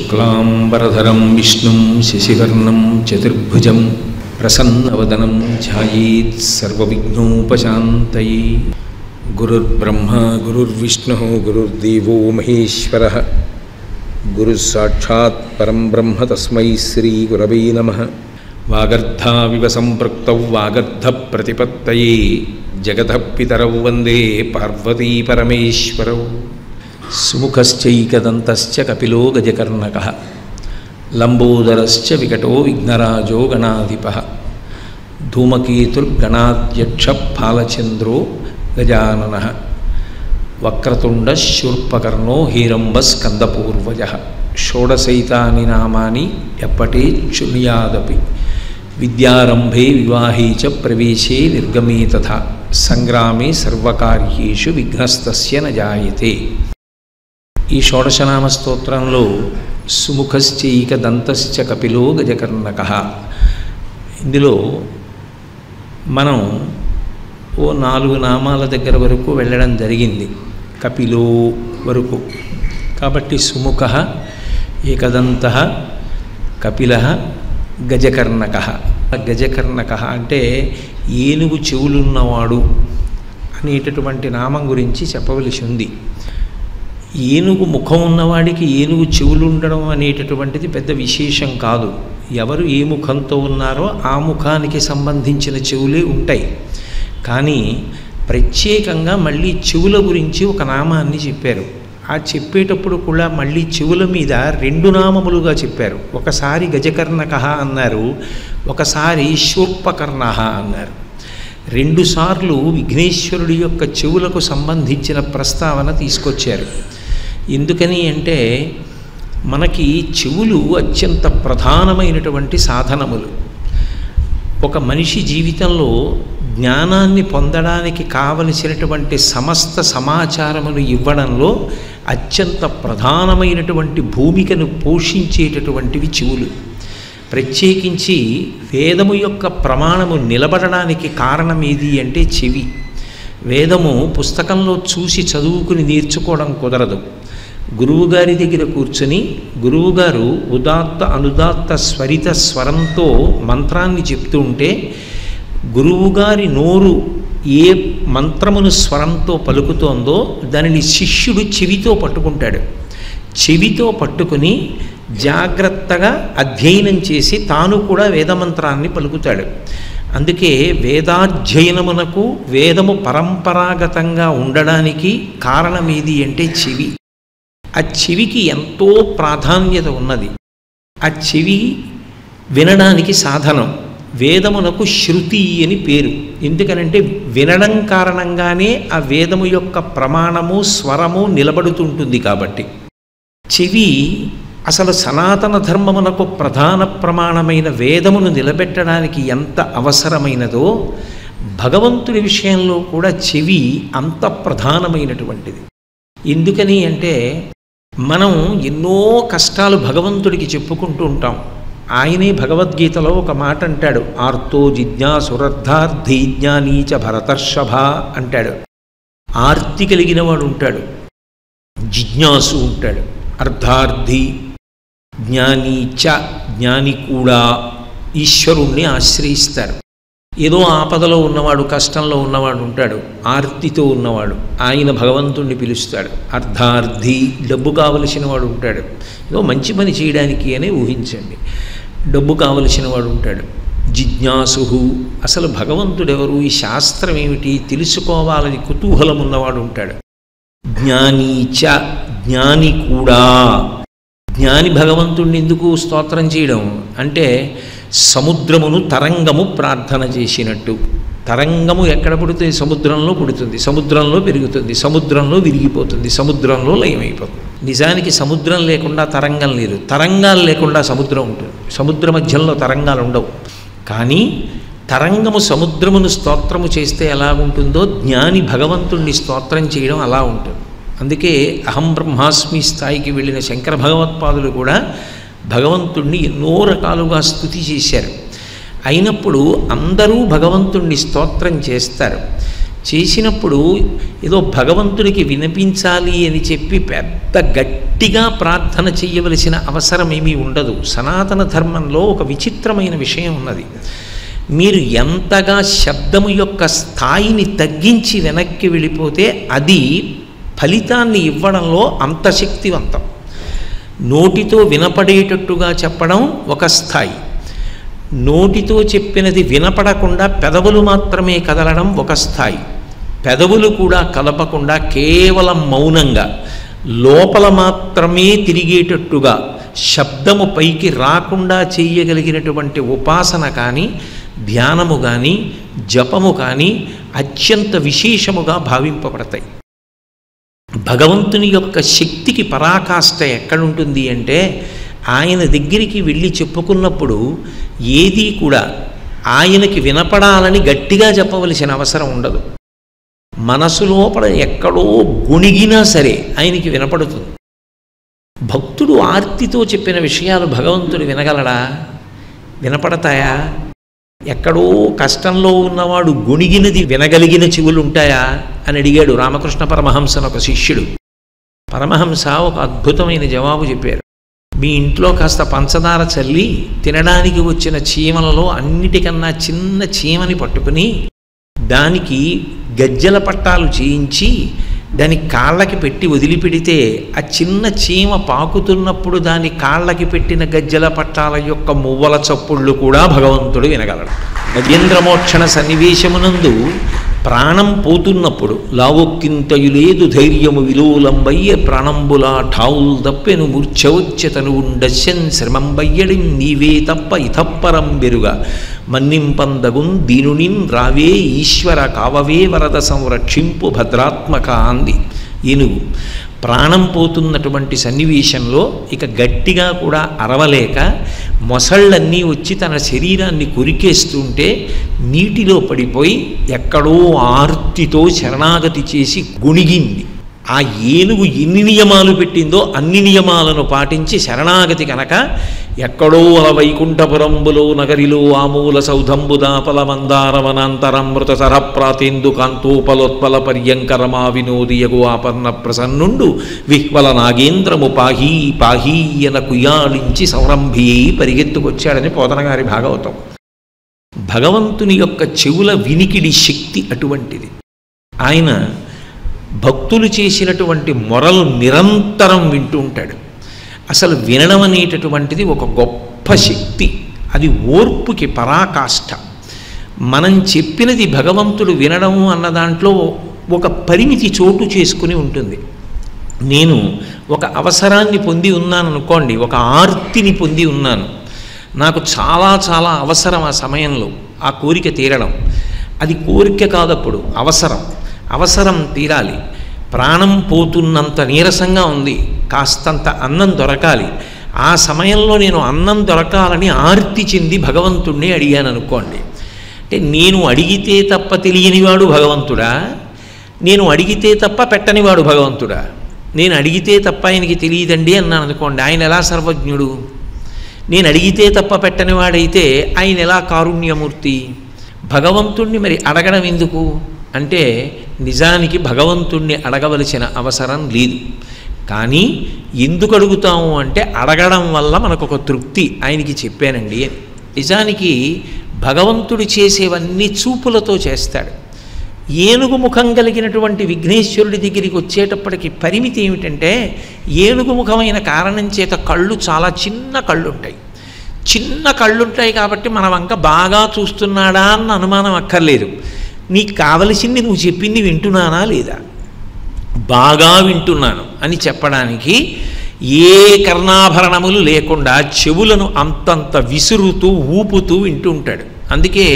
శుక్లాంబరధరం విష్ణుం శశివర్ణం చతుర్భుజం ప్రసన్నవదనం ధ్యాయేత్ సర్వవిఘ్నోపశాంతయే గురుర్బ్రహ్మ గురుర్విష్ణు గురుర్దేవో మహేశ్వర గురుసాక్షాత్ పరం బ్రహ్మ తస్మై శ్రీ గురవే నమ వాగర్ధావివ సంపృక్తౌ వాగర్ధ ప్రతిపత్తయే జగత పితరౌ వందే పార్వతీ పరమేశ్వరౌ సుముఖశ్చైకదంతశ్చ కపిలో గజకర్ణక లంబోదరశ్చ వికటో విఘ్నరాజో గణాధిప ధూమకేతుర్గణాధ్యక్ష ఫాలచంద్రో గజానన వక్రతుండ శూర్పకర్ణో హీరంబస్కందపూర్వజ షోడశైతాని నామాని ఎప్పటే చునియాదపి విద్యారంభే వివాహే చ ప్రవేశే నిర్గమే తథా సంగ్రామే సర్వకార్యేషు విఘ్నస్తస్య న జాయతే ఈ షోడశనామ స్తోత్రంలో సుముఖశ్చైక దంతశ్చ కపిలో గజకర్ణక ఇందులో మనం ఓ నాలుగు నామాల దగ్గర వరకు వెళ్ళడం జరిగింది కపిలో వరకు కాబట్టి సుముఖ ఏకదంత కపిల గజకర్ణక గజకర్ణక అంటే ఏనుగు చెవులున్నవాడు అనేటటువంటి నామం గురించి చెప్పవలసి ఉంది ఏనుగు ముఖం ఉన్నవాడికి ఏనుగు చెవులు ఉండడం అనేటటువంటిది పెద్ద విశేషం కాదు ఎవరు ఏ ముఖంతో ఉన్నారో ఆ ముఖానికి సంబంధించిన చెవులే ఉంటాయి కానీ ప్రత్యేకంగా మళ్ళీ చెవుల గురించి ఒక నామాన్ని చెప్పారు ఆ చెప్పేటప్పుడు కూడా మళ్ళీ చెవుల మీద రెండు నామములుగా చెప్పారు ఒకసారి గజకర్ణక అన్నారు ఒకసారి శూర్పకర్ణ అన్నారు రెండుసార్లు విఘ్నేశ్వరుడి యొక్క చెవులకు సంబంధించిన ప్రస్తావన తీసుకొచ్చారు ఎందుకని అంటే మనకి చెవులు అత్యంత ప్రధానమైనటువంటి సాధనములు ఒక మనిషి జీవితంలో జ్ఞానాన్ని పొందడానికి కావలసినటువంటి సమస్త సమాచారములు ఇవ్వడంలో అత్యంత ప్రధానమైనటువంటి భూమికను పోషించేటటువంటివి చెవులు ప్రత్యేకించి వేదము యొక్క ప్రమాణము నిలబడడానికి కారణం ఏది అంటే చెవి వేదము పుస్తకంలో చూసి చదువుకుని నేర్చుకోవడం కుదరదు గురువుగారి దగ్గర కూర్చుని గురువుగారు ఉదాత్త అనుదాత్త స్వరిత స్వరంతో మంత్రాన్ని చెప్తూ ఉంటే గురువుగారి నోరు ఏ మంత్రమును స్వరంతో పలుకుతోందో దానిని శిష్యుడు చెవితో పట్టుకుంటాడు చెవితో పట్టుకుని జాగ్రత్తగా అధ్యయనం చేసి తాను కూడా వేదమంత్రాన్ని పలుకుతాడు అందుకే వేదాధ్యయనమునకు వేదము పరంపరాగతంగా ఉండడానికి కారణం ఏది అంటే చెవి ఆ చెవికి ఎంతో ప్రాధాన్యత ఉన్నది ఆ చెవి వినడానికి సాధనం వేదమునకు శృతి అని పేరు ఎందుకనంటే వినడం కారణంగానే ఆ వేదము యొక్క ప్రమాణము స్వరము నిలబడుతుంటుంది కాబట్టి చెవి అసలు సనాతన ధర్మమునకు ప్రధాన ప్రమాణమైన వేదమును నిలబెట్టడానికి ఎంత అవసరమైనదో భగవంతుడి విషయంలో కూడా చెవి అంత ప్రధానమైనటువంటిది ఎందుకని అంటే మనం ఎన్నో కష్టాలు భగవంతుడికి చెప్పుకుంటూ ఉంటాం ఆయనే భగవద్గీతలో ఒక మాట అంటాడు ఆర్తో జిజ్ఞాసురర్థార్థి జ్ఞానీచ భరతర్షభ అంటాడు ఆర్తి కలిగిన వాడు ఉంటాడు జిజ్ఞాసు ఉంటాడు అర్ధార్థి జ్ఞానీచ జ్ఞాని కూడా ఈశ్వరుణ్ణి ఆశ్రయిస్తారు ఏదో ఆపదలో ఉన్నవాడు కష్టంలో ఉన్నవాడు ఉంటాడు ఆర్తితో ఉన్నవాడు ఆయన భగవంతుణ్ణి పిలుస్తాడు అర్ధార్థి డబ్బు కావలసిన వాడు ఉంటాడు ఏదో మంచి పని చేయడానికి అని ఊహించండి డబ్బు కావలసిన వాడు ఉంటాడు జిజ్ఞాసు అసలు భగవంతుడెవరు ఈ శాస్త్రం ఏమిటి తెలుసుకోవాలని కుతూహలం ఉన్నవాడు ఉంటాడు జ్ఞానీచ జ్ఞాని కూడా జ్ఞాని భగవంతుణ్ణి ఎందుకు స్తోత్రం చేయడం అంటే సముద్రమును తరంగము ప్రార్థన చేసినట్టు తరంగము ఎక్కడ పుడుతుంది సముద్రంలో పుడుతుంది సముద్రంలో పెరుగుతుంది సముద్రంలో విరిగిపోతుంది సముద్రంలో లయమైపోతుంది నిజానికి సముద్రం లేకుండా తరంగం లేదు తరంగాలు లేకుండా సముద్రం ఉంటుంది సముద్ర మధ్యంలో తరంగాలు ఉండవు కానీ తరంగము సముద్రమును స్తోత్రము చేస్తే ఎలాగుంటుందో జ్ఞాని భగవంతుణ్ణి స్తోత్రం చేయడం అలా ఉంటుంది అందుకే అహం బ్రహ్మాస్మి స్థాయికి వెళ్ళిన శంకర భగవత్పాదులు కూడా భగవంతుణ్ణి ఎన్నో రకాలుగా స్థుతి చేశారు అయినప్పుడు అందరూ భగవంతుణ్ణి స్తోత్రం చేస్తారు చేసినప్పుడు ఏదో భగవంతుడికి వినిపించాలి అని చెప్పి పెద్ద గట్టిగా ప్రార్థన చేయవలసిన అవసరం ఏమీ ఉండదు సనాతన ధర్మంలో ఒక విచిత్రమైన విషయం ఉన్నది మీరు ఎంతగా శబ్దము యొక్క స్థాయిని తగ్గించి వెనక్కి వెళ్ళిపోతే అది ఫలితాన్ని ఇవ్వడంలో అంత శక్తివంతం నోటితో వినపడేటట్టుగా చెప్పడం ఒక స్థాయి నోటితో చెప్పినది వినపడకుండా పెదవులు మాత్రమే కదలడం ఒక స్థాయి పెదవులు కూడా కదపకుండా కేవలం మౌనంగా లోపల మాత్రమే తిరిగేటట్టుగా శబ్దము పైకి రాకుండా చేయగలిగినటువంటి ఉపాసన కానీ ధ్యానము కానీ జపము కానీ అత్యంత విశేషముగా భావింపబడతాయి భగవంతుని యొక్క శక్తికి పరాకాష్ట ఎక్కడుంటుంది అంటే ఆయన దగ్గరికి వెళ్ళి చెప్పుకున్నప్పుడు ఏదీ కూడా ఆయనకి వినపడాలని గట్టిగా చెప్పవలసిన అవసరం ఉండదు మనసు లోపల ఎక్కడో గుణిగినా సరే ఆయనకి వినపడుతుంది భక్తుడు ఆర్తితో చెప్పిన విషయాలు భగవంతుడు వినగలడా వినపడతాయా ఎక్కడో కష్టంలో ఉన్నవాడు గుణిగినది వినగలిగిన చెవులు ఉంటాయా అని అడిగాడు రామకృష్ణ పరమహంసను ఒక శిష్యుడు పరమహంస ఒక అద్భుతమైన జవాబు చెప్పారు మీ ఇంట్లో కాస్త పంచదార చల్లి తినడానికి వచ్చిన చీమలలో అన్నిటికన్నా చిన్న చీమని పట్టుకుని దానికి గజ్జల పట్టాలు చేయించి దాని కాళ్ళకి పెట్టి వదిలిపెడితే ఆ చిన్న చీమ పాకుతున్నప్పుడు దాని కాళ్ళకి పెట్టిన గజ్జల పట్టాల యొక్క మువ్వల చప్పుళ్ళు కూడా భగవంతుడు వినగలడు గజేంద్రమోక్షణ సన్నివేశమునందు ప్రాణం పోతున్నప్పుడు లావొక్కింతయు లేదు ధైర్యము విలోలంబయ్య ప్రాణంబులా ఠావుల్ దప్పెను మూర్ఛవచ్చతను ఉండశ్యన్ శ్రమంబయ్యడి నీవే తప్ప ఇతప్పరం బెరుగా మన్నింపందగున్ దీనునిన్ రావే ఈశ్వర కావవే వరద సంరక్షింపు భద్రాత్మక అంది ఏనుగు ప్రాణం పోతున్నటువంటి సన్నివేశంలో ఇక గట్టిగా కూడా అరవలేక మొసళ్ళన్నీ వచ్చి తన శరీరాన్ని కొరికేస్తుంటే నీటిలో పడిపోయి ఎక్కడో ఆర్తితో శరణాగతి చేసి గుణిగింది ఆ ఏనుగు ఎన్ని నియమాలు పెట్టిందో అన్ని నియమాలను పాటించి శరణాగతి కనుక ఎక్కడో అల వైకుంఠపురంబులో నగరిలో ఆమూల సౌధంబుదాపల మందారవనాంతరమృత సరప్రాతేందు కాంతోపలోత్పల పర్యంకరమా వినోదియగు ఆపన్న ప్రసన్నుండు విహ్వల నాగేంద్రము పాహీ పాహీయన కుయాళించి సౌరంభి పరిగెత్తుకొచ్చాడని పోతనగారి భాగవతం భగవంతుని యొక్క చెవుల వినికిడి శక్తి అటువంటిది ఆయన భక్తులు చేసినటువంటి మొరలు నిరంతరం వింటూ ఉంటాడు అసలు వినడం అనేటటువంటిది ఒక గొప్ప శక్తి అది ఓర్పుకి పరాకాష్ఠ మనం చెప్పినది భగవంతుడు వినడం అన్న దాంట్లో ఒక పరిమితి చోటు చేసుకుని ఉంటుంది నేను ఒక అవసరాన్ని పొంది ఉన్నాను అనుకోండి ఒక ఆర్తిని పొంది ఉన్నాను నాకు చాలా చాలా అవసరం ఆ సమయంలో ఆ కోరిక తీరడం అది కోరిక కాదప్పుడు అవసరం అవసరం తీరాలి ప్రాణం పోతున్నంత నీరసంగా ఉంది కాస్తంత అన్నం దొరకాలి ఆ సమయంలో నేను అన్నం దొరకాలని ఆర్తి చెంది భగవంతుణ్ణి అడిగాను అనుకోండి అంటే నేను అడిగితే తప్ప తెలియనివాడు భగవంతుడా నేను అడిగితే తప్ప పెట్టనివాడు భగవంతుడా నేను అడిగితే తప్ప ఆయనకి తెలియదండి అన్నాను అనుకోండి ఆయన ఎలా సర్వజ్ఞుడు నేను అడిగితే తప్ప పెట్టనివాడైతే ఆయన ఎలా కారుణ్యమూర్తి భగవంతుణ్ణి మరి అడగడం ఎందుకు అంటే నిజానికి భగవంతుణ్ణి అడగవలసిన అవసరం లేదు కానీ ఎందుకు అడుగుతాము అంటే అడగడం వల్ల మనకు ఒక తృప్తి ఆయనకి చెప్పానండి అని నిజానికి భగవంతుడు చేసేవన్నీ చూపులతో చేస్తాడు ఏనుగు ముఖం కలిగినటువంటి విఘ్నేశ్వరుడి దగ్గరికి వచ్చేటప్పటికి పరిమితి ఏమిటంటే ఏనుగు ముఖమైన కారణం చేత కళ్ళు చాలా చిన్న కళ్ళు ఉంటాయి చిన్న కళ్ళుంటాయి కాబట్టి మన వంక బాగా చూస్తున్నాడా అన్న అనుమానం అక్కర్లేదు నీకు కావలసింది నువ్వు చెప్పింది వింటున్నానా లేదా బాగా వింటున్నాను అని చెప్పడానికి ఏ కర్ణాభరణములు లేకుండా చెవులను అంతంత విసురుతూ ఊపుతూ వింటూ ఉంటాడు అందుకే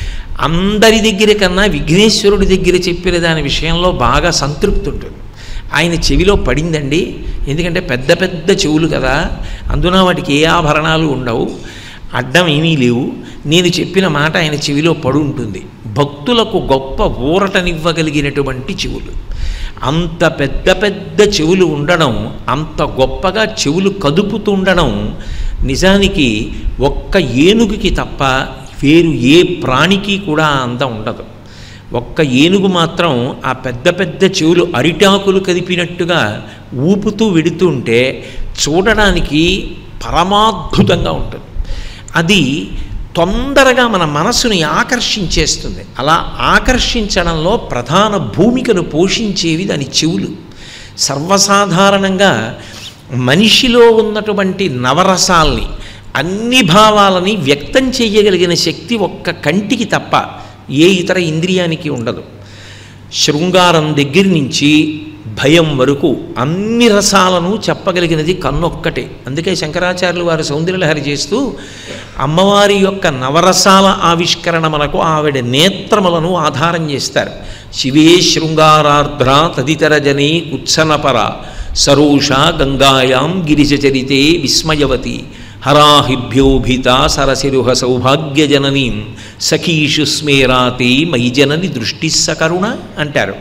అందరి దగ్గర కన్నా విఘ్నేశ్వరుడి దగ్గర చెప్పిన దాని విషయంలో బాగా సంతృప్తి ఉంటుంది ఆయన చెవిలో పడిందండి ఎందుకంటే పెద్ద పెద్ద చెవులు కదా అందున వాటికి ఏ ఆభరణాలు ఉండవు అడ్డం ఏమీ లేవు నేను చెప్పిన మాట ఆయన చెవిలో పడు ఉంటుంది భక్తులకు గొప్ప ఊరటనివ్వగలిగినటువంటి చెవులు అంత పెద్ద పెద్ద చెవులు ఉండడం అంత గొప్పగా చెవులు కదుపుతుండడం నిజానికి ఒక్క ఏనుగుకి తప్ప వేరు ఏ ప్రాణికి కూడా అంత ఉండదు ఒక్క ఏనుగు మాత్రం ఆ పెద్ద పెద్ద చెవులు అరిటాకులు కదిపినట్టుగా ఊపుతూ వెడుతుంటే చూడడానికి పరమాద్భుతంగా ఉంటుంది అది తొందరగా మన మనసుని ఆకర్షించేస్తుంది అలా ఆకర్షించడంలో ప్రధాన భూమికను పోషించేవి దాని చెవులు సర్వసాధారణంగా మనిషిలో ఉన్నటువంటి నవరసాల్ని అన్ని భావాలని వ్యక్తం చేయగలిగిన శక్తి ఒక్క కంటికి తప్ప ఏ ఇతర ఇంద్రియానికి ఉండదు శృంగారం దగ్గర నుంచి భయం వరకు అన్ని రసాలను చెప్పగలిగినది కన్నొక్కటే అందుకే శంకరాచార్యులు వారు సౌందర్యలహరి చేస్తూ అమ్మవారి యొక్క నవరసాల ఆవిష్కరణ మనకు ఆవిడ నేత్రములను ఆధారం చేస్తారు శివే శృంగారార్ధ్ర తదితర జనే కుత్సనపర సరోష గంగాయాం గిరిజచరితే విస్మయవతి హరాహిభ్యోభిత సరసిరుహ సౌభాగ్యజననీం సఖీషు స్మేరాతే మయి జనని దృష్టి సకరుణ అంటారు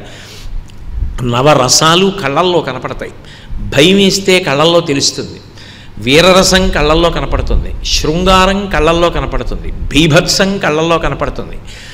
నవరసాలు కళ్ళల్లో కనపడతాయి భయం వేస్తే కళ్ళల్లో తెలుస్తుంది వీరరసం కళ్ళల్లో కనపడుతుంది శృంగారం కళ్ళల్లో కనపడుతుంది బీభత్సం కళ్ళల్లో కనపడుతుంది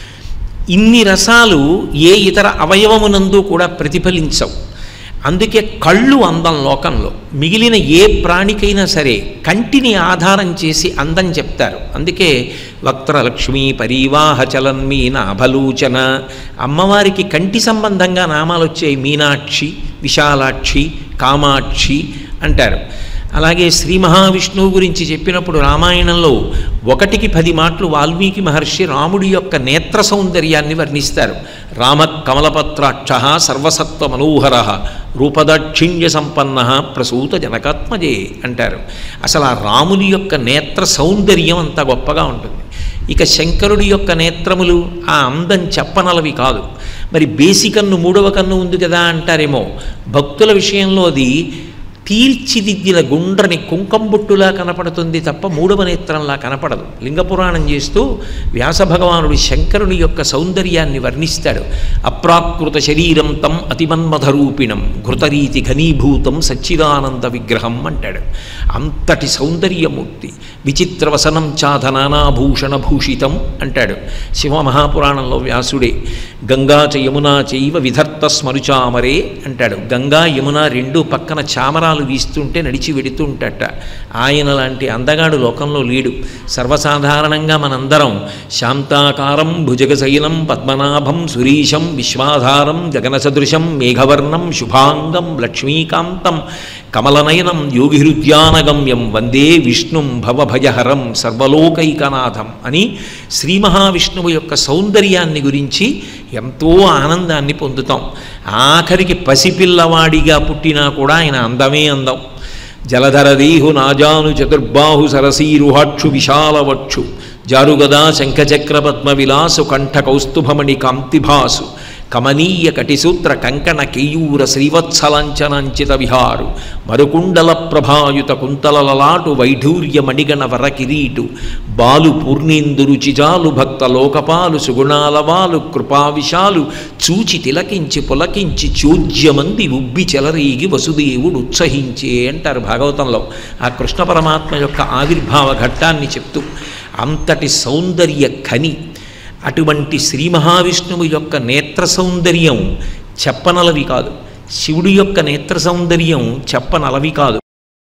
ఇన్ని రసాలు ఏ ఇతర అవయవమునందు కూడా ప్రతిఫలించవు అందుకే కళ్ళు అందం లోకంలో మిగిలిన ఏ ప్రాణికైనా సరే కంటిని ఆధారం చేసి అందం చెప్తారు అందుకే వక్త్రలక్ష్మి పరీవాహ చలన్మీన అభలూచన అమ్మవారికి కంటి సంబంధంగా నామాలు వచ్చాయి మీనాక్షి విశాలాక్షి కామాక్షి అంటారు అలాగే శ్రీ మహావిష్ణువు గురించి చెప్పినప్పుడు రామాయణంలో ఒకటికి పది మాటలు వాల్మీకి మహర్షి రాముడి యొక్క నేత్ర సౌందర్యాన్ని వర్ణిస్తారు రామ కమలపత్రాక్ష సర్వసత్వ మనోహర రూపదాక్షిణ్య సంపన్న ప్రసూత జనకాత్మజే అంటారు అసలు ఆ రాముని యొక్క నేత్ర సౌందర్యం అంత గొప్పగా ఉంటుంది ఇక శంకరుడి యొక్క నేత్రములు ఆ అందం చెప్పనలవి కాదు మరి బేసి కన్ను మూడవ కన్ను ఉంది కదా అంటారేమో భక్తుల విషయంలో అది తీర్చిదిద్దిన గుండ్రని కుంకంబుట్టులా కనపడుతుంది తప్ప మూడవ నేత్రంలా కనపడదు లింగపురాణం చేస్తూ వ్యాస భగవానుడు శంకరుని యొక్క సౌందర్యాన్ని వర్ణిస్తాడు అప్రాకృత శరీరం తం అతిమన్మధరూపిణం ఘృతరీతి ఘనీభూతం సచ్చిదానంద విగ్రహం అంటాడు అంతటి సౌందర్యమూర్తి విచిత్ర వసనం చాధ నానాభూషణ భూషితం అంటాడు శివమహాపురాణంలో వ్యాసుడే గంగా చ యమునా చైవ విధర్త స్మరుచామరే అంటాడు గంగా యమున రెండు పక్కన చామరాలు వీస్తుంటే నడిచి వెడుతూ ఉంటాట ఆయన లాంటి అందగాడు లోకంలో లేడు సర్వసాధారణంగా మనందరం శాంతాకారం భుజగశైలం పద్మనాభం సురీశం విశ్వాధారం జగనసదృశం మేఘవర్ణం శుభాంగం లక్ష్మీకాంతం కమలనయనం యోగిహృద్యానగమ్యం వందే విష్ణుం భవభయహరం సర్వలోకైకనాథం అని శ్రీ మహావిష్ణువు యొక్క సౌందర్యాన్ని గురించి ఎంతో ఆనందాన్ని పొందుతాం ఆఖరికి పసిపిల్లవాడిగా పుట్టినా కూడా ఆయన అందమే అందం జలధరదీహు నాజాను చతుర్బాహు సరసీరుహాక్షు విశాలవక్షు జారుగదా శంఖచక్ర పద్మ విలాసు కంఠ కౌస్తుభమణి కాంతిభాసు కమనీయ కటిసూత్ర కంకణ కేయూర శ్రీవత్సలాంఛనాంచిత విహారు మరుకుండల ప్రభాయుత కుంతలలలాటు వైఢూర్య మణిగణ వర కిరీటు బాలు పూర్ణేందురు చిజాలు భక్త లోకపాలు సుగుణాలవాలు కృపావిశాలు చూచి తిలకించి పులకించి చోద్యమంది ఉబ్బి చెలరేగి వసుదేవుడు ఉత్సహించే అంటారు భాగవతంలో ఆ కృష్ణ పరమాత్మ యొక్క ఆవిర్భావ ఘట్టాన్ని చెప్తూ అంతటి సౌందర్య ఖని అటువంటి శ్రీ మహావిష్ణువు యొక్క నేత్ర సౌందర్యం చెప్పనలవి కాదు శివుడి యొక్క నేత్ర సౌందర్యం చెప్పనలవి కాదు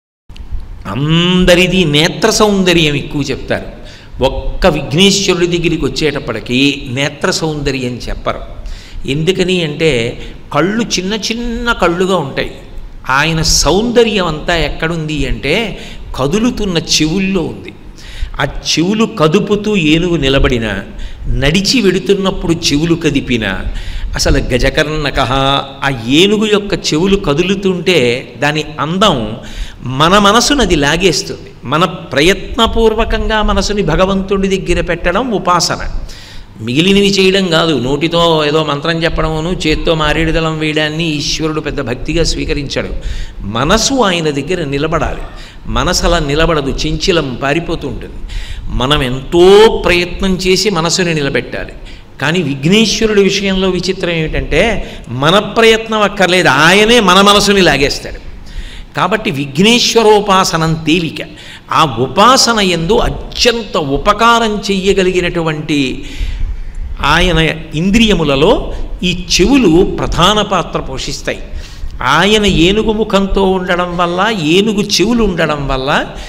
అందరిది నేత్ర సౌందర్యం ఎక్కువ చెప్తారు ఒక్క విఘ్నేశ్వరుడి దగ్గరికి వచ్చేటప్పటికీ నేత్ర సౌందర్యం చెప్పరు ఎందుకని అంటే కళ్ళు చిన్న చిన్న కళ్ళుగా ఉంటాయి ఆయన సౌందర్యం అంతా ఎక్కడుంది అంటే కదులుతున్న చెవుల్లో ఉంది ఆ చెవులు కదుపుతూ ఏనుగు నిలబడిన నడిచి వెడుతున్నప్పుడు చెవులు కదిపిన అసలు గజకర్ణక ఆ ఏనుగు యొక్క చెవులు కదులుతుంటే దాని అందం మన మనసును అది లాగేస్తుంది మన ప్రయత్నపూర్వకంగా మనసుని భగవంతుడి దగ్గర పెట్టడం ఉపాసన మిగిలినవి చేయడం కాదు నోటితో ఏదో మంత్రం చెప్పడమును చేత్తో మారేడుదలం వేయడాన్ని ఈశ్వరుడు పెద్ద భక్తిగా స్వీకరించాడు మనసు ఆయన దగ్గర నిలబడాలి మనసు అలా నిలబడదు చెంచిలం పారిపోతూ ఉంటుంది మనం ఎంతో ప్రయత్నం చేసి మనసుని నిలబెట్టాలి కానీ విఘ్నేశ్వరుడి విషయంలో విచిత్రం ఏమిటంటే మన ప్రయత్నం అక్కర్లేదు ఆయనే మన మనసుని లాగేస్తాడు కాబట్టి విఘ్నేశ్వరోపాసనం తేలిక ఆ ఉపాసన ఎందు అత్యంత ఉపకారం చెయ్యగలిగినటువంటి ఆయన ఇంద్రియములలో ఈ చెవులు ప్రధాన పాత్ర పోషిస్తాయి ఆయన ఏనుగు ముఖంతో ఉండడం వల్ల ఏనుగు చెవులు ఉండడం వల్ల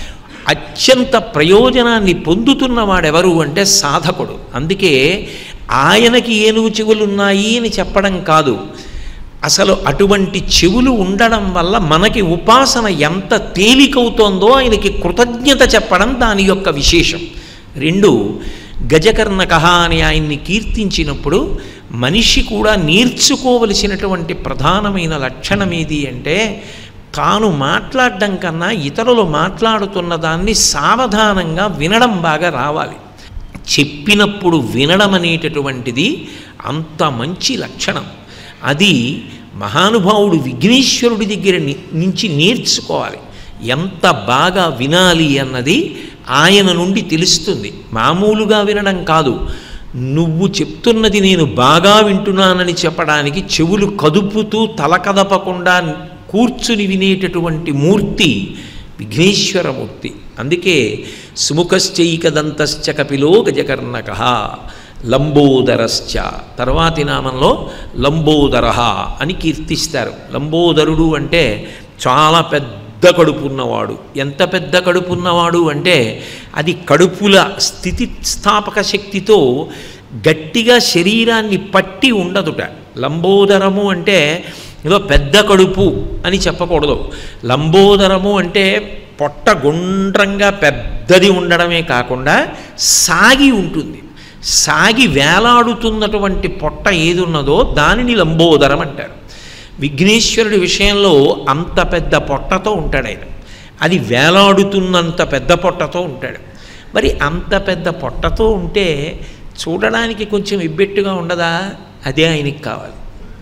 అత్యంత ప్రయోజనాన్ని పొందుతున్న వాడెవరు అంటే సాధకుడు అందుకే ఆయనకి ఏనుగు చెవులు ఉన్నాయి అని చెప్పడం కాదు అసలు అటువంటి చెవులు ఉండడం వల్ల మనకి ఉపాసన ఎంత తేలికవుతోందో ఆయనకి కృతజ్ఞత చెప్పడం దాని యొక్క విశేషం రెండు గజకర్ణకహ అని ఆయన్ని కీర్తించినప్పుడు మనిషి కూడా నేర్చుకోవలసినటువంటి ప్రధానమైన లక్షణం ఏది అంటే తాను మాట్లాడడం కన్నా ఇతరులు మాట్లాడుతున్న దాన్ని సావధానంగా వినడం బాగా రావాలి చెప్పినప్పుడు వినడం అనేటటువంటిది అంత మంచి లక్షణం అది మహానుభావుడు విఘ్నేశ్వరుడి దగ్గర ని- నుంచి నేర్చుకోవాలి ఎంత బాగా వినాలి అన్నది ఆయన నుండి తెలుస్తుంది మామూలుగా వినడం కాదు నువ్వు చెప్తున్నది నేను బాగా వింటున్నానని చెప్పడానికి చెవులు కదుపుతూ తల కదపకుండా కూర్చుని వినేటటువంటి మూర్తి విఘ్నేశ్వరమూర్తి అందుకే సుముఖశ్చైకదంతశ్చ కపిలో గజకర్ణక లంబోదరశ్చ తర్వాతి నామంలో లంబోదర అని కీర్తిస్తారు లంబోదరుడు అంటే చాలా పెద్ద కడుపు ఉన్నవాడు ఎంత పెద్ద కడుపు ఉన్నవాడు అంటే అది కడుపుల స్థితి స్థాపక శక్తితో గట్టిగా శరీరాన్ని పట్టి ఉండదుట లంబోదరము అంటే ఏదో పెద్ద కడుపు అని చెప్పకూడదు లంబోదరము అంటే పొట్ట గుండ్రంగా పెద్దది ఉండడమే కాకుండా సాగి ఉంటుంది సాగి వేలాడుతున్నటువంటి పొట్ట ఏది ఉన్నదో దానిని లంబోదరం అంటారు విఘ్నేశ్వరుడి విషయంలో అంత పెద్ద పొట్టతో ఉంటాడు ఆయన అది వేలాడుతున్నంత పెద్ద పొట్టతో ఉంటాడు మరి అంత పెద్ద పొట్టతో ఉంటే చూడడానికి కొంచెం ఇబ్బెట్టుగా ఉండదా అదే ఆయనకి కావాలి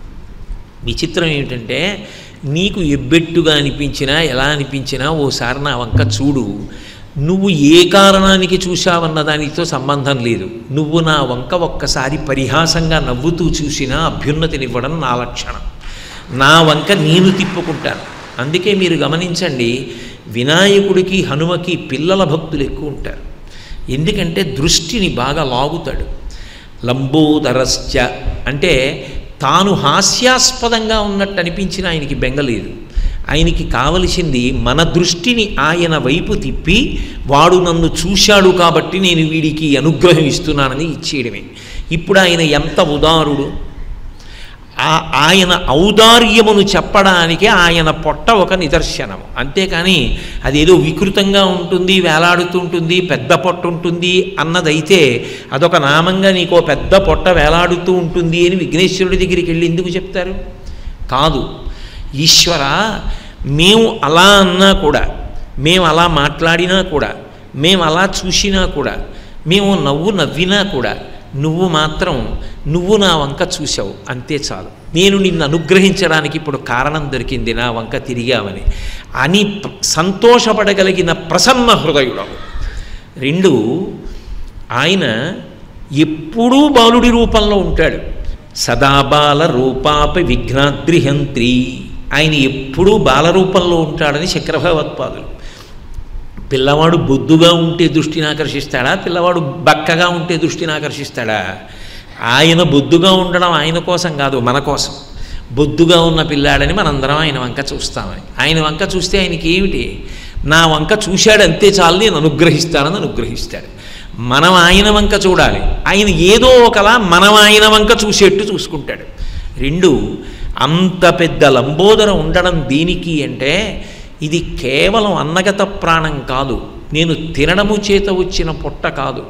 విచిత్రం ఏమిటంటే నీకు ఎబ్బెట్టుగా అనిపించినా ఎలా అనిపించినా ఓసారి నా వంక చూడు నువ్వు ఏ కారణానికి చూశావన్న దానితో సంబంధం లేదు నువ్వు నా వంక ఒక్కసారి పరిహాసంగా నవ్వుతూ చూసినా అభ్యున్నతినివ్వడం నా లక్షణం నా వంక నేను తిప్పుకుంటాను అందుకే మీరు గమనించండి వినాయకుడికి హనుమకి పిల్లల భక్తులు ఎక్కువ ఉంటారు ఎందుకంటే దృష్టిని బాగా లాగుతాడు లంబోదరశ్చ అంటే తాను హాస్యాస్పదంగా ఉన్నట్టు అనిపించిన ఆయనకి బెంగలేదు ఆయనకి కావలసింది మన దృష్టిని ఆయన వైపు తిప్పి వాడు నన్ను చూశాడు కాబట్టి నేను వీడికి అనుగ్రహం ఇస్తున్నానని ఇచ్చేయడమే ఇప్పుడు ఆయన ఎంత ఉదారుడు ఆ ఆయన ఔదార్యమును చెప్పడానికి ఆయన పొట్ట ఒక నిదర్శనము అంతేకాని అదేదో వికృతంగా ఉంటుంది వేలాడుతుంటుంది పెద్ద పొట్ట ఉంటుంది అన్నదైతే అదొక నామంగా నీకో పెద్ద పొట్ట వేలాడుతూ ఉంటుంది అని విఘ్నేశ్వరుడి దగ్గరికి వెళ్ళి ఎందుకు చెప్తారు కాదు ఈశ్వర మేము అలా అన్నా కూడా మేము అలా మాట్లాడినా కూడా మేము అలా చూసినా కూడా మేము నవ్వు నవ్వినా కూడా నువ్వు మాత్రం నువ్వు నా వంక చూసావు అంతే చాలు నేను నిన్ను అనుగ్రహించడానికి ఇప్పుడు కారణం దొరికింది నా వంక తిరిగామని అని ప- సంతోషపడగలిగిన ప్రసన్న హృదయుడవు రెండు ఆయన ఎప్పుడూ బాలుడి రూపంలో ఉంటాడు సదాబాల రూపాపి విఘ్నాద్రిహంత్రి ఆయన ఎప్పుడూ బాలరూపంలో ఉంటాడని శంకరభగవత్పాదులు పిల్లవాడు బొద్దుగా ఉంటే దృష్టిని ఆకర్షిస్తాడా పిల్లవాడు బక్కగా ఉంటే దృష్టిని ఆకర్షిస్తాడా ఆయన బొద్దుగా ఉండడం ఆయన కోసం కాదు మన కోసం బొద్దుగా ఉన్న పిల్లాడని మనందరం ఆయన వంక చూస్తామని ఆయన వంక చూస్తే ఆయనకి ఏమిటి నా వంక చూశాడు అంతే చాలు నేను అనుగ్రహిస్తానని అనుగ్రహిస్తాడు మనం ఆయన వంక చూడాలి ఆయన ఏదో ఒకలా మనం ఆయన వంక చూసేట్టు చూసుకుంటాడు రెండు అంత పెద్ద లంబోదరం ఉండడం దేనికి అంటే ఇది కేవలం అన్నగత ప్రాణం కాదు నేను తినడము చేత వచ్చిన పొట్ట కాదు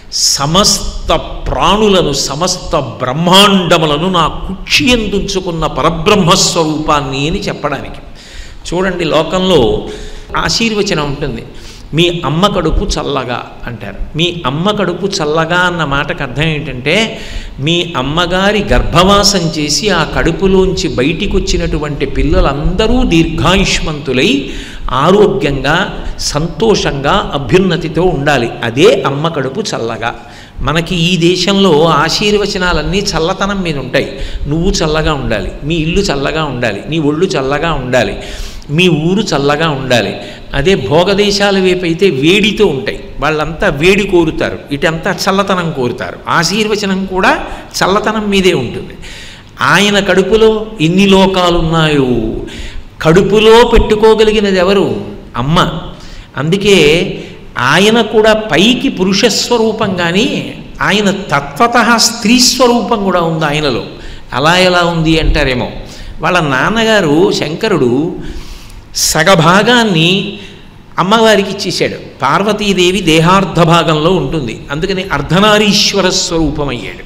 సమస్త ప్రాణులను సమస్త బ్రహ్మాండములను నా కుక్షి ఎందుంచుకున్న పరబ్రహ్మస్వరూపాన్ని అని చెప్పడానికి చూడండి లోకంలో ఆశీర్వచనం ఉంటుంది మీ అమ్మ కడుపు చల్లగా అంటారు మీ అమ్మ కడుపు చల్లగా అన్న మాటకు అర్థం ఏంటంటే మీ అమ్మగారి గర్భవాసం చేసి ఆ కడుపులోంచి బయటికి వచ్చినటువంటి పిల్లలందరూ దీర్ఘాయుష్మంతులై ఆరోగ్యంగా సంతోషంగా అభ్యున్నతితో ఉండాలి అదే అమ్మ కడుపు చల్లగా మనకి ఈ దేశంలో ఆశీర్వచనాలన్నీ చల్లతనం మీద ఉంటాయి నువ్వు చల్లగా ఉండాలి మీ ఇల్లు చల్లగా ఉండాలి నీ ఒళ్ళు చల్లగా ఉండాలి మీ ఊరు చల్లగా ఉండాలి అదే భోగదేశాల వైపు అయితే వేడితో ఉంటాయి వాళ్ళంతా వేడి కోరుతారు ఇటంతా చల్లతనం కోరుతారు ఆశీర్వచనం కూడా చల్లతనం మీదే ఉంటుంది ఆయన కడుపులో ఎన్ని లోకాలున్నాయో కడుపులో పెట్టుకోగలిగినది ఎవరు అమ్మ అందుకే ఆయన కూడా పైకి పురుష స్వరూపం కానీ ఆయన తత్వత స్త్రీ స్వరూపం కూడా ఉంది ఆయనలో అలా ఎలా ఉంది అంటారేమో వాళ్ళ నాన్నగారు శంకరుడు సగభాగాన్ని అమ్మవారికి ఇచ్చేశాడు పార్వతీదేవి దేహార్థ భాగంలో ఉంటుంది అందుకని అర్ధనారీశ్వర స్వరూపం అయ్యాడు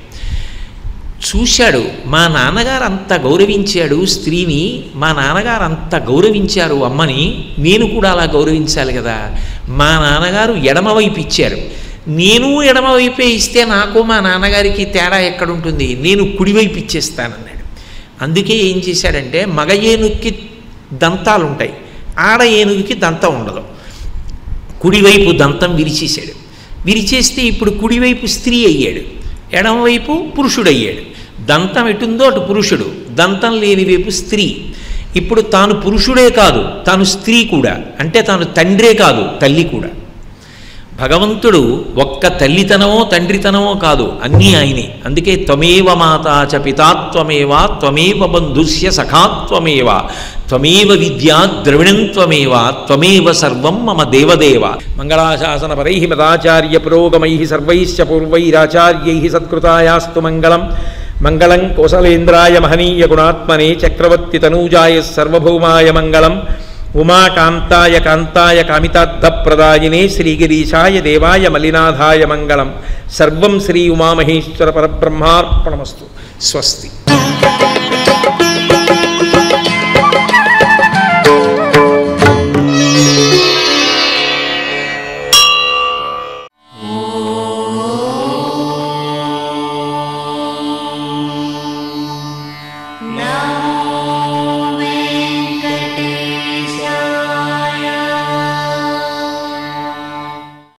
చూశాడు మా నాన్నగారు అంత గౌరవించాడు స్త్రీని మా నాన్నగారు అంత గౌరవించారు అమ్మని నేను కూడా అలా గౌరవించాలి కదా మా నాన్నగారు ఎడమవైపు ఇచ్చారు నేను ఎడమవైపే ఇస్తే నాకు మా నాన్నగారికి తేడా ఎక్కడుంటుంది నేను కుడివైపు ఇచ్చేస్తానన్నాడు అందుకే ఏం చేశాడంటే మగ ఏనుగుకి దంతాలు ఉంటాయి ఆడ ఏనుగుకి దంతం ఉండదు కుడివైపు దంతం విరిచేశాడు విరిచేస్తే ఇప్పుడు కుడివైపు స్త్రీ అయ్యాడు ఎడమవైపు పురుషుడయ్యాడు దంతం ఎటుందో అటు పురుషుడు దంతం లేని వైపు స్త్రీ ఇప్పుడు తాను పురుషుడే కాదు తాను స్త్రీ కూడా అంటే తాను తండ్రే కాదు తల్లి కూడా భగవంతుడు ఒక్క తల్లితనమో తండ్రితనమో కాదు అన్నీ ఆయనే అందుకే త్వమేవ మాతాచ పితాత్వమేవ త్వమేవ బంధుస్య సఖాత్వమేవ త్వమేవ విద్యా ద్రవిణం త్వమేవ త్వమేవ సర్వం మమ దేవదేవ మంగళాశాసన పరై మదాచార్య పురోగమై సర్వైశ్చ పూర్వైరాచార్యై సత్కృతాయాస్తు మంగళం మంగళం కోసలేంద్రాయ మహనీయ గుణాత్మనే చక్రవర్తి తనూజాయ సర్వభౌమాయ మంగళం ఉమాకాంతాయ కాంతాయ కామితార్థప్రదాయినే శ్రీగిరీశాయ దేవాయ మలినాథాయ మంగళం సర్వం శ్రీ ఉమామహేశ్వర పరబ్రహ్మార్పణమస్తు స్వస్తి నా